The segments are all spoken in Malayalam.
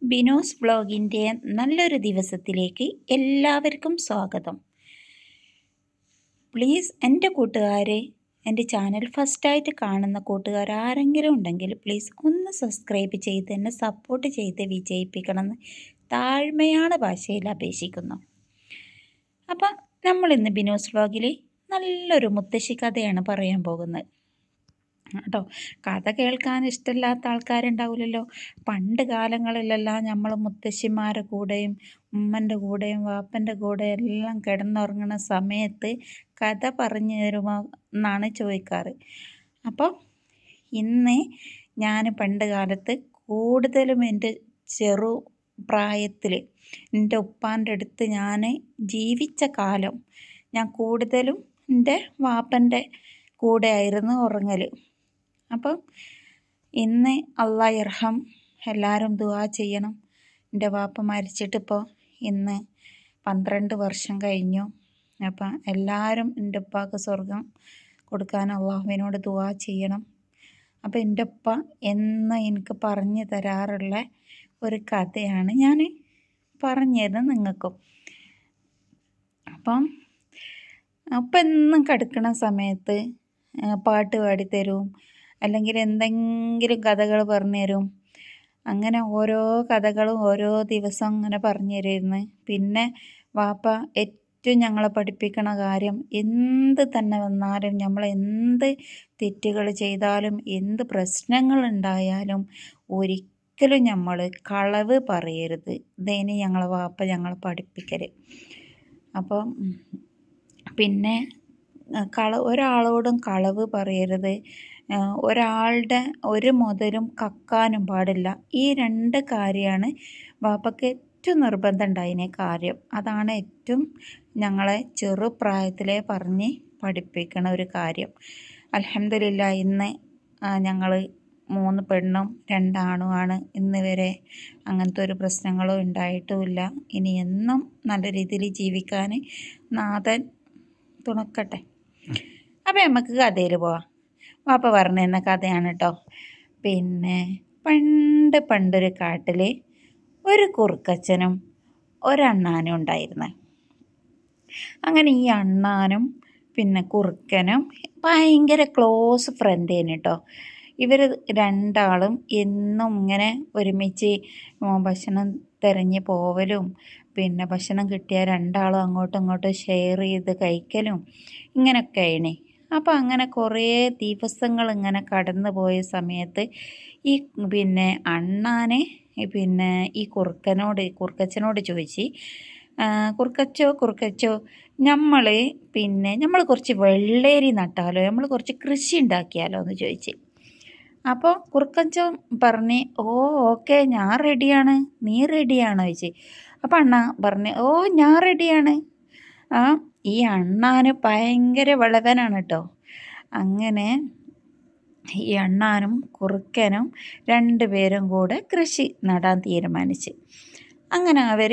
ബിനോസ് വ്ളോഗിൻ്റെ നല്ലൊരു ദിവസത്തിലേക്ക് എല്ലാവർക്കും സ്വാഗതം പ്ലീസ് എൻ്റെ കൂട്ടുകാർ എൻ്റെ ചാനൽ ഫസ്റ്റായിട്ട് കാണുന്ന കൂട്ടുകാർ ആരെങ്കിലും ഉണ്ടെങ്കിൽ പ്ലീസ് ഒന്ന് സബ്സ്ക്രൈബ് ചെയ്ത് എന്നെ സപ്പോർട്ട് ചെയ്ത് വിജയിപ്പിക്കണമെന്ന് താഴ്മയാണ് ഭാഷയിൽ അപേക്ഷിക്കുന്നു അപ്പം നമ്മളിന്ന് ബിനോസ് വ്ളോഗിൽ നല്ലൊരു മുത്തശ്ശി കഥയാണ് പറയാൻ പോകുന്നത് കേട്ടോ കഥ കേൾക്കാൻ ഇഷ്ടമില്ലാത്ത ആൾക്കാരുണ്ടാവില്ലല്ലോ പണ്ട് കാലങ്ങളിലെല്ലാം നമ്മൾ മുത്തശ്ശിമാരുടെ കൂടെയും ഉമ്മൻ്റെ കൂടെയും വാപ്പൻ്റെ കൂടെ എല്ലാം കിടന്നുറങ്ങുന്ന സമയത്ത് കഥ പറഞ്ഞു തരുമോ എന്നാണ് ചോദിക്കാറ് അപ്പോൾ ഇന്ന് ഞാൻ പണ്ട് കാലത്ത് കൂടുതലും എൻ്റെ ചെറു പ്രായത്തിൽ എൻ്റെ ഉപ്പാൻ്റെ അടുത്ത് ഞാൻ ജീവിച്ച കാലം ഞാൻ കൂടുതലും എൻ്റെ വാപ്പൻ്റെ കൂടെ ആയിരുന്നു ഉറങ്ങൽ അപ്പം ഇന്ന് അള്ളാ ഇർഹം എല്ലാവരും ദുആ ചെയ്യണം എൻ്റെ വാപ്പ മരിച്ചിട്ടിപ്പോൾ ഇന്ന് പന്ത്രണ്ട് വർഷം കഴിഞ്ഞു അപ്പം എല്ലാവരും എൻ്റെ ഉപ്പാക്ക് സ്വർഗം കൊടുക്കാൻ അള്ളാഹുവിനോട് ദുആ ചെയ്യണം അപ്പം എൻ്റെ ഉപ്പ എന്ന് എനിക്ക് പറഞ്ഞു തരാറുള്ള ഒരു കഥയാണ് ഞാൻ പറഞ്ഞു തരുന്നത് നിങ്ങൾക്കും അപ്പം അപ്പം എന്നും കിടക്കുന്ന സമയത്ത് പാട്ട് പാടിത്തരും അല്ലെങ്കിൽ എന്തെങ്കിലും കഥകൾ പറഞ്ഞു തരും അങ്ങനെ ഓരോ കഥകളും ഓരോ ദിവസം അങ്ങനെ പറഞ്ഞു തരുമായിരുന്നു പിന്നെ വാപ്പ ഏറ്റവും ഞങ്ങളെ പഠിപ്പിക്കണ കാര്യം എന്ത് തന്നെ വന്നാലും നമ്മൾ എന്ത് തെറ്റുകൾ ചെയ്താലും എന്ത് പ്രശ്നങ്ങൾ ഉണ്ടായാലും ഒരിക്കലും നമ്മൾ കളവ് പറയരുത് ഇതേന് ഞങ്ങളെ വാപ്പ ഞങ്ങളെ പഠിപ്പിക്കൽ അപ്പം പിന്നെ കള ഒരാളോടും കളവ് പറയരുത് ഒരാളുടെ ഒരു മുതലും കക്കാനും പാടില്ല ഈ രണ്ട് കാര്യമാണ് വാപ്പയ്ക്ക് ഏറ്റവും നിർബന്ധം ഉണ്ടായതിനെ കാര്യം അതാണ് ഏറ്റവും ഞങ്ങളെ ചെറുപ്രായത്തിലെ പറഞ്ഞ് പഠിപ്പിക്കണ ഒരു കാര്യം അലഹമില്ല ഇന്ന് ഞങ്ങൾ മൂന്ന് പെണ്ണും രണ്ടാണുമാണ് ഇന്ന് വരെ അങ്ങനത്തെ ഒരു പ്രശ്നങ്ങളും ഉണ്ടായിട്ടുമില്ല ഇനി എന്നും നല്ല രീതിയിൽ ജീവിക്കാൻ നാഥൻ തുണക്കട്ടെ അപ്പം നമുക്ക് കഥയിൽ പോവാം വാപ്പ പറഞ്ഞു തന്ന കഥയാണ് കേട്ടോ പിന്നെ പണ്ട് പണ്ടൊരു കാട്ടിൽ ഒരു കുറുക്കച്ചനും ഒരണ്ണാനും ഉണ്ടായിരുന്നു അങ്ങനെ ഈ അണ്ണാനും പിന്നെ കുറുക്കനും ഭയങ്കര ക്ലോസ് ഫ്രണ്ടേന് കേട്ടോ ഇവർ രണ്ടാളും എന്നും ഇങ്ങനെ ഒരുമിച്ച് ഭക്ഷണം തിരഞ്ഞ് പോവലും പിന്നെ ഭക്ഷണം കിട്ടിയ രണ്ടാളും അങ്ങോട്ടും ഇങ്ങോട്ടും ഷെയർ ചെയ്ത് കഴിക്കലും ഇങ്ങനെയൊക്കെ ആയിണേ അപ്പോൾ അങ്ങനെ കുറേ ദിവസങ്ങൾ ഇങ്ങനെ കടന്നു പോയ സമയത്ത് ഈ പിന്നെ അണ്ണാനെ പിന്നെ ഈ കുറുക്കനോട് കുറുക്കച്ചനോട് ചോദിച്ച് കുറുക്കച്ചോ കുറുക്കച്ചോ നമ്മൾ പിന്നെ നമ്മൾ കുറച്ച് വെള്ളേരി നട്ടാലോ നമ്മൾ കുറച്ച് കൃഷി ഉണ്ടാക്കിയാലോ എന്ന് ചോദിച്ച് അപ്പോൾ കുറുക്കച്ചൻ പറഞ്ഞ് ഓ ഓക്കെ ഞാൻ റെഡിയാണ് നീ റെഡിയാണോ ചോദിച്ച് അപ്പം അണ്ണ പറഞ്ഞ് ഓ ഞാൻ റെഡിയാണ് ആ ഈ അണ്ണാന് ഭയങ്കര വിളവനാണ് കേട്ടോ അങ്ങനെ ഈ അണ്ണാനും കുറുക്കനും രണ്ടുപേരും കൂടെ കൃഷി നടാൻ തീരുമാനിച്ച് അങ്ങനെ അവർ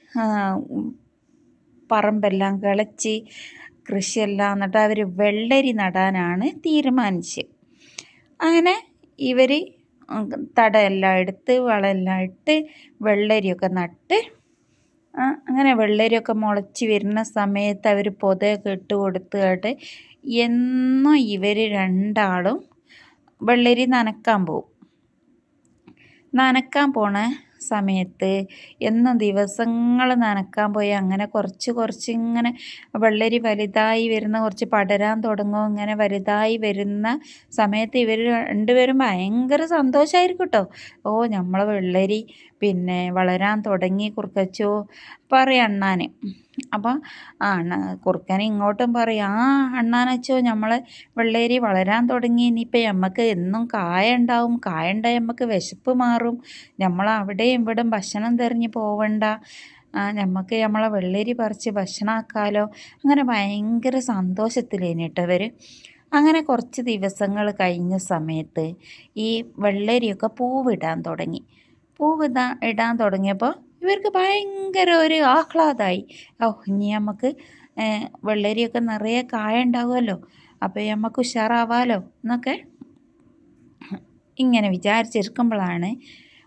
പറമ്പെല്ലാം കിളച്ച് കൃഷിയെല്ലാം എന്നിട്ട് അവർ വെള്ളരി നടാനാണ് തീരുമാനിച്ചത് അങ്ങനെ ഇവർ തടയെല്ലാം എടുത്ത് വളമെല്ലാം ഇട്ട് വെള്ളരിയൊക്കെ നട്ട് അങ്ങനെ വെള്ളരിയൊക്കെ മുളച്ച് വരുന്ന സമയത്ത് അവർ പൊതയൊക്കെ ഇട്ട് കൊടുത്തിട്ട് എന്നും ഇവർ രണ്ടാളും വെള്ളരി നനക്കാൻ പോവും നനക്കാൻ പോണ സമയത്ത് എന്നും ദിവസങ്ങൾ നനക്കാൻ പോയി അങ്ങനെ കുറച്ച് കുറച്ച് ഇങ്ങനെ വെള്ളരി വലുതായി വരുന്ന കുറച്ച് പടരാൻ തുടങ്ങും ഇങ്ങനെ വലുതായി വരുന്ന സമയത്ത് ഇവർ രണ്ടുപേരും ഭയങ്കര സന്തോഷമായിരിക്കും കേട്ടോ ഓ നമ്മളെ വെള്ളരി പിന്നെ വളരാൻ തുടങ്ങി കുറുക്കച്ചോ പറയും അണ്ണാന് അപ്പം ആ അണ്ണ കുറുക്കൻ ഇങ്ങോട്ടും പറയും ആ അണ്ണാനച്ചോ നമ്മളെ വെള്ളേരി വളരാൻ തുടങ്ങി ഇനിയിപ്പോൾ നമുക്ക് എന്നും കായ ഉണ്ടാവും കായ ഉണ്ടായി നമുക്ക് വിശപ്പ് മാറും നമ്മൾ അവിടെയും ഇവിടെയും ഭക്ഷണം തെരഞ്ഞ് പോവണ്ട നമുക്ക് നമ്മളെ വെള്ളരി പറിച്ച് ഭക്ഷണമാക്കാലോ അങ്ങനെ ഭയങ്കര സന്തോഷത്തിലേനിട്ടവർ അങ്ങനെ കുറച്ച് ദിവസങ്ങൾ കഴിഞ്ഞ സമയത്ത് ഈ വെള്ളരിയൊക്കെ പൂവിടാൻ തുടങ്ങി പൂവിടാ ഇടാൻ തുടങ്ങിയപ്പോൾ ഇവർക്ക് ഭയങ്കര ഒരു ആഹ്ലാദമായി ഓ ഇനി നമുക്ക് വെള്ളരിയൊക്കെ നിറയെ കായ ഉണ്ടാവുമല്ലോ അപ്പോൾ നമുക്ക് ഉഷാറാവാലോ എന്നൊക്കെ ഇങ്ങനെ വിചാരിച്ചിരിക്കുമ്പോഴാണ്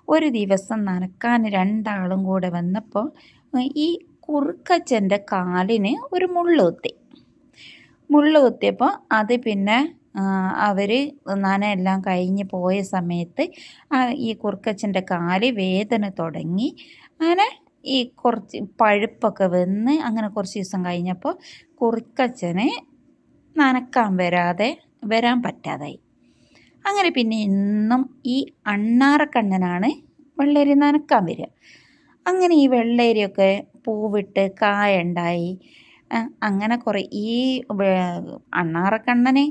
ഒരു ദിവസം നനക്കാൻ രണ്ടാളും കൂടെ വന്നപ്പോൾ ഈ കുറുക്കച്ചൻ്റെ കാലിന് ഒരു മുള്ള് കുത്തി മുള്ള് കുത്തിയപ്പോൾ അത് പിന്നെ അവർ നനയെല്ലാം കഴിഞ്ഞ് പോയ സമയത്ത് ഈ കുറുക്കച്ചൻ്റെ കാല് വേദന തുടങ്ങി അങ്ങനെ ഈ കുറച്ച് പഴുപ്പൊക്കെ വന്ന് അങ്ങനെ കുറച്ച് ദിവസം കഴിഞ്ഞപ്പോൾ കുറുക്കച്ചന് നനക്കാൻ വരാതെ വരാൻ പറ്റാതായി അങ്ങനെ പിന്നെ എന്നും ഈ അണ്ണാറക്കണ്ണനാണ് വെള്ളരി നനക്കാൻ വരിക അങ്ങനെ ഈ വെള്ളരിയൊക്കെ പൂവിട്ട് കായുണ്ടായി അങ്ങനെ കുറേ ഈ അണ്ണാറക്കണ്ണന്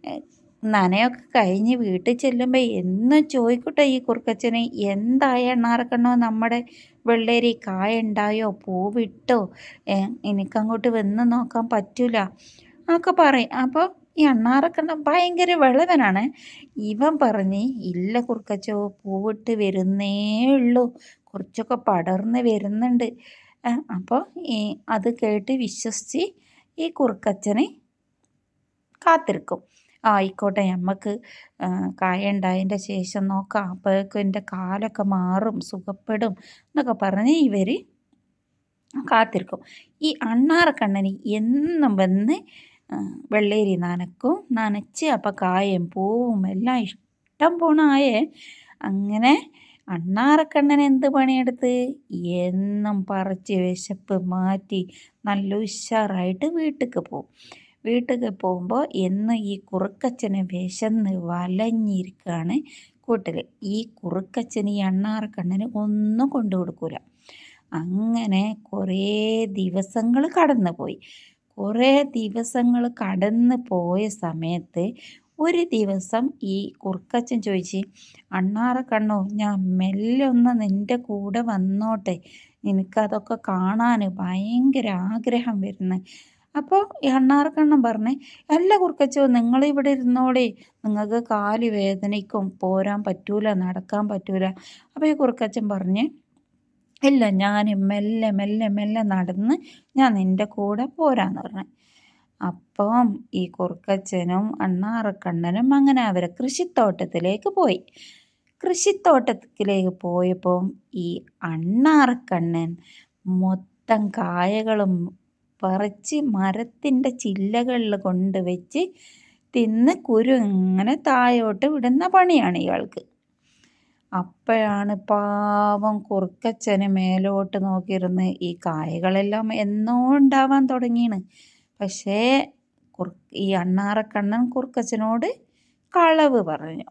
നനയൊക്കെ കഴിഞ്ഞ് വീട്ടിൽ ചെല്ലുമ്പോൾ എന്നും ചോദിക്കട്ടെ ഈ കുറുക്കച്ചന് എന്തായ അണ്ണാറക്കണ്ണോ നമ്മുടെ വെള്ളരി കായുണ്ടായോ പൂവിട്ടോ എനിക്കങ്ങോട്ട് വന്ന് നോക്കാൻ പറ്റൂല ഒക്കെ പറയും അപ്പോൾ ഈ അണ്ണാറക്കണ്ണൻ ഭയങ്കര വിളവനാണ് ഇവൻ പറഞ്ഞ് ഇല്ല കുറുക്കച്ചോ പൂവിട്ട് വരുന്നേ ഉള്ളൂ കുറച്ചൊക്കെ പടർന്ന് വരുന്നുണ്ട് അപ്പോൾ ഈ അത് കേട്ട് വിശ്വസിച്ച് ഈ കുറുക്കച്ചന് കാത്തിരിക്കും ആയിക്കോട്ടെ നമുക്ക് കായ ഉണ്ടായതിൻ്റെ ശേഷം നോക്കാം അപ്പോഴേക്കും എൻ്റെ കാലൊക്കെ മാറും സുഖപ്പെടും എന്നൊക്കെ പറഞ്ഞ് ഇവർ കാത്തിരിക്കും ഈ അണ്ണാറക്കണ്ണന് എന്നും വന്ന് വെള്ളേരി നനക്കും നനച്ച് അപ്പം കായും പൂവും എല്ലാം ഇഷ്ടം പോണായേ അങ്ങനെ അണ്ണാറക്കണ്ണൻ എന്ത് പണിയെടുത്ത് എന്നും പറിച്ച് വിശപ്പ് മാറ്റി നല്ല ഉഷാറായിട്ട് വീട്ടിലേക്ക് പോകും വീട്ടിലേക്ക് പോകുമ്പോൾ എന്നും ഈ കുറുക്കച്ചന് വിശന്ന് വലഞ്ഞിരിക്കുകയാണ് കൂട്ടിൽ ഈ കുറുക്കച്ചന് ഈ അണ്ണാറക്കണ്ണന് ഒന്നും കൊണ്ടു കൊടുക്കൂല അങ്ങനെ കുറേ ദിവസങ്ങൾ കടന്നു പോയി കുറേ ദിവസങ്ങൾ കടന്നു പോയ സമയത്ത് ഒരു ദിവസം ഈ കുറുക്കച്ചൻ ചോദിച്ച് അണ്ണാറക്കണ്ണോ ഞാൻ മെല്ലെ ഒന്ന് നിൻ്റെ കൂടെ വന്നോട്ടെ എനിക്കതൊക്കെ കാണാൻ ഭയങ്കര ആഗ്രഹം വരുന്നു അപ്പോൾ ഈ അണ്ണാറക്കണ്ണൻ പറഞ്ഞ് അല്ല കുറുക്കച്ചോ നിങ്ങളിവിടെ ഇരുന്നോളേ നിങ്ങൾക്ക് കാല് വേദനയ്ക്കും പോരാൻ പറ്റൂല നടക്കാൻ പറ്റൂല അപ്പോൾ ഈ കുറുക്കച്ചൻ പറഞ്ഞ് ഇല്ല ഞാൻ മെല്ലെ മെല്ലെ മെല്ലെ നടന്ന് ഞാൻ നിൻ്റെ കൂടെ പോരാന്ന് പറഞ്ഞു അപ്പം ഈ കുറുക്കച്ചനും അണ്ണാറക്കണ്ണനും അങ്ങനെ അവരെ കൃഷിത്തോട്ടത്തിലേക്ക് പോയി കൃഷിത്തോട്ടത്തിലേക്ക് പോയപ്പം ഈ അണ്ണാറക്കണ്ണൻ മൊത്തം കായകളും പറിച്ച് മരത്തിൻ്റെ ചില്ലകളിൽ കൊണ്ടുവച്ച് തിന്ന് കുരു ഇങ്ങനെ താഴോട്ട് വിടുന്ന പണിയാണ് ഇയാൾക്ക് അപ്പോഴാണ് പാവം കുറുക്കച്ചന് മേലോട്ട് നോക്കിയിരുന്ന് ഈ കായകളെല്ലാം എന്നോ ഉണ്ടാവാൻ തുടങ്ങിയാണ് പക്ഷേ കുറു ഈ അണ്ണാറക്കണ്ണൻ കുറുക്കച്ചനോട് കളവ് പറഞ്ഞു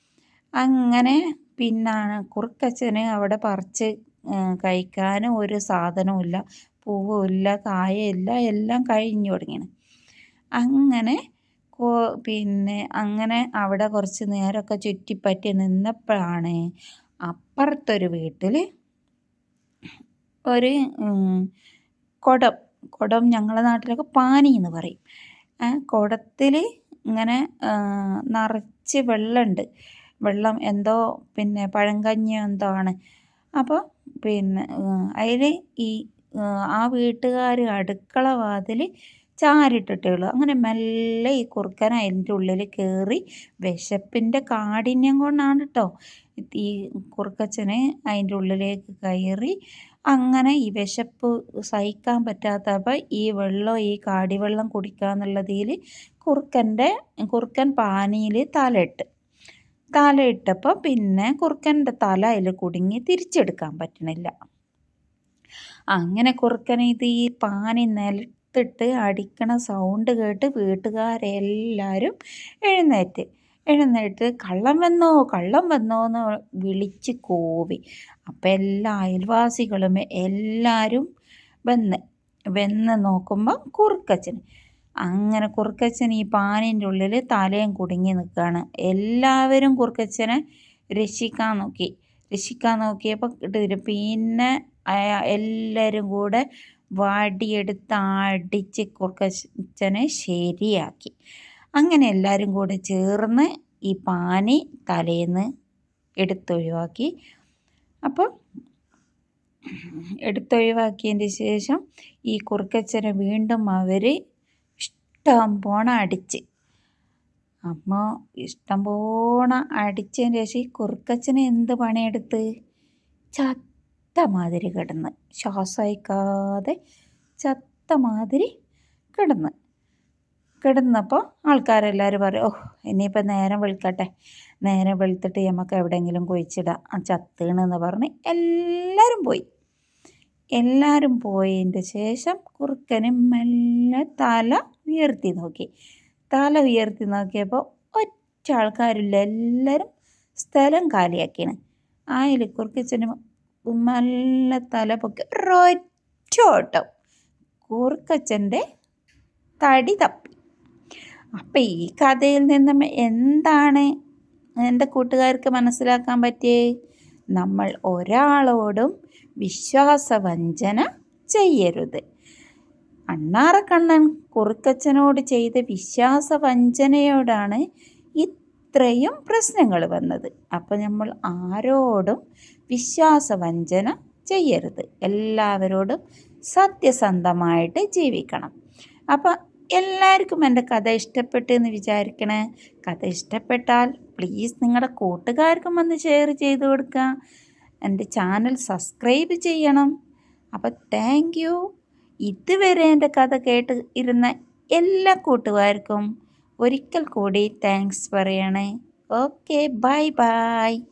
അങ്ങനെ പിന്നാണ് കുറുക്കച്ചന് അവിടെ പറിച്ച് കഴിക്കാനും ഒരു സാധനവുമില്ല പൂവുമില്ല കായയില്ല എല്ലാം കഴിഞ്ഞു തുടങ്ങിയാണ് അങ്ങനെ പിന്നെ അങ്ങനെ അവിടെ കുറച്ച് നേരമൊക്കെ ചുറ്റിപ്പറ്റി നിന്നപ്പോഴാണ് അപ്പുറത്തൊരു വീട്ടിൽ ഒരു കുടം കുടം ഞങ്ങളുടെ നാട്ടിലൊക്കെ പാനി എന്ന് പറയും കുടത്തിൽ ഇങ്ങനെ നിറച്ച് വെള്ളമുണ്ട് വെള്ളം എന്തോ പിന്നെ പഴങ്കഞ്ഞി എന്തോ ആണ് അപ്പോൾ പിന്നെ അതിൽ ഈ ആ വീട്ടുകാർ അടുക്കള വാതിൽ ചാരിട്ടിട്ടേ ഉള്ളൂ അങ്ങനെ മെല്ലെ ഈ കുറുക്കൻ അതിൻ്റെ ഉള്ളിൽ കയറി വിശപ്പിൻ്റെ കാഠിന്യം കൊണ്ടാണ് കേട്ടോ ഈ കുറുക്കച്ചന് അതിൻ്റെ ഉള്ളിലേക്ക് കയറി അങ്ങനെ ഈ വിശപ്പ് സഹിക്കാൻ പറ്റാത്തപ്പോൾ ഈ വെള്ളം ഈ കാടിവെള്ളം കുടിക്കാന്നുള്ളതിൽ കുറുക്കൻ്റെ കുറുക്കൻ പാനിയിൽ തലയിട്ട് തലയിട്ടപ്പോൾ പിന്നെ കുറുക്കൻ്റെ തല അതിൽ കുടുങ്ങി തിരിച്ചെടുക്കാൻ പറ്റണില്ല അങ്ങനെ കുറുക്കൻ ഇത് ഈ പാനി നിലത്തിട്ട് അടിക്കണ സൗണ്ട് കേട്ട് വീട്ടുകാരെല്ലാവരും എഴുന്നേറ്റ് എഴുന്നേറ്റ് കള്ളം വന്നോ കള്ളം വന്നോ എന്ന് വിളിച്ച് കൂവി അപ്പം എല്ലാ അയൽവാസികളും എല്ലാവരും വന്ന് വന്ന് നോക്കുമ്പോൾ കുറുക്കച്ചൻ അങ്ങനെ കുറുക്കച്ചൻ ഈ പാനിൻ്റെ ഉള്ളിൽ തലയും കുടുങ്ങി നിൽക്കുകയാണ് എല്ലാവരും കുറുക്കച്ചനെ രക്ഷിക്കാൻ നോക്കി രക്ഷിക്കാൻ നോക്കിയപ്പോൾ കിട്ടില്ല പിന്നെ എല്ലാവരും കൂടെ വടിയെടുത്ത് അടിച്ച് കുറുക്കച്ചനെ ശരിയാക്കി അങ്ങനെ എല്ലാവരും കൂടെ ചേർന്ന് ഈ പാനി തലേന്ന് എടുത്തൊഴിവാക്കി അപ്പോൾ എടുത്തൊഴിവാക്കിയതിൻ്റെ ശേഷം ഈ കുറുക്കച്ചനെ വീണ്ടും അവർ ഇഷ്ടം പോണ അടിച്ച് അപ്പോൾ ഇഷ്ടം പോണ അടിച്ചതിന് ശേഷം ഈ കുറുക്കച്ചന് എന്ത് പണിയെടുത്ത് ചത്ത മാതിരി കിടന്ന് ശ്വാസമയക്കാതെ ചത്ത മാതിരി കിടന്ന് കിടന്നപ്പോൾ ആൾക്കാരെല്ലാവരും പറയും ഓഹ് ഇനിയിപ്പോൾ നേരം വെളുക്കട്ടെ നേരം വെളുത്തിട്ട് നമുക്ക് എവിടെയെങ്കിലും കുഴിച്ചിടാം ആ ചത്തീണെന്ന് പറഞ്ഞ് എല്ലാവരും പോയി എല്ലാവരും പോയതിൻ്റെ ശേഷം കുറുക്കനും മെല്ലെ തല ഉയർത്തി നോക്കി തല ഉയർത്തി നോക്കിയപ്പോൾ ഒറ്റ ആൾക്കാരില്ല എല്ലാവരും സ്ഥലം കാലിയാക്കിയാണ് ആയിൽ കുറുക്കച്ചന് മെല്ലെ തല പൊക്കി ഒരൊറ്റ ഓട്ടം കുറുക്കച്ചൻ്റെ തടി തപ്പി അപ്പം ഈ കഥയിൽ നിന്നും എന്താണ് എൻ്റെ കൂട്ടുകാർക്ക് മനസ്സിലാക്കാൻ പറ്റിയേ നമ്മൾ ഒരാളോടും വിശ്വാസവഞ്ചന ചെയ്യരുത് അണ്ണാറക്കണ്ണൻ കുറുക്കച്ചനോട് ചെയ്ത വിശ്വാസവഞ്ചനയോടാണ് ഇത്രയും പ്രശ്നങ്ങൾ വന്നത് അപ്പം നമ്മൾ ആരോടും വിശ്വാസവഞ്ചന ചെയ്യരുത് എല്ലാവരോടും സത്യസന്ധമായിട്ട് ജീവിക്കണം അപ്പം എല്ലാവർക്കും എൻ്റെ കഥ ഇഷ്ടപ്പെട്ടു എന്ന് വിചാരിക്കണേ കഥ ഇഷ്ടപ്പെട്ടാൽ പ്ലീസ് നിങ്ങളുടെ കൂട്ടുകാർക്കും ഒന്ന് ഷെയർ ചെയ്ത് കൊടുക്കുക എൻ്റെ ചാനൽ സബ്സ്ക്രൈബ് ചെയ്യണം അപ്പോൾ താങ്ക് യു ഇതുവരെ എൻ്റെ കഥ കേട്ട് ഇരുന്ന എല്ലാ കൂട്ടുകാർക്കും ഒരിക്കൽ കൂടി താങ്ക്സ് പറയണേ ഓക്കെ ബൈ ബൈ